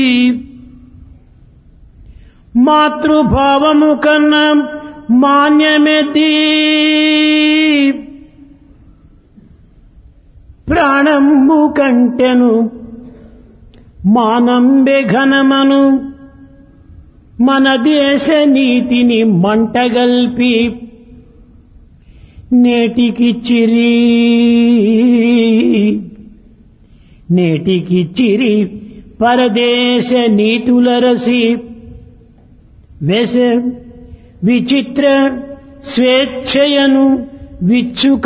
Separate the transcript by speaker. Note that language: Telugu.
Speaker 1: మాతృభావము కన్నా మాన్యమెది ప్రాణంబు కంటెను మానంబె ఘనమను మన దేశ నీతిని మంటగల్పి నేటికి చిరి నేటికి చిరి పరదేశ నీతులరసి వెస విచిత్ర స్వేచ్ఛయను విచ్చు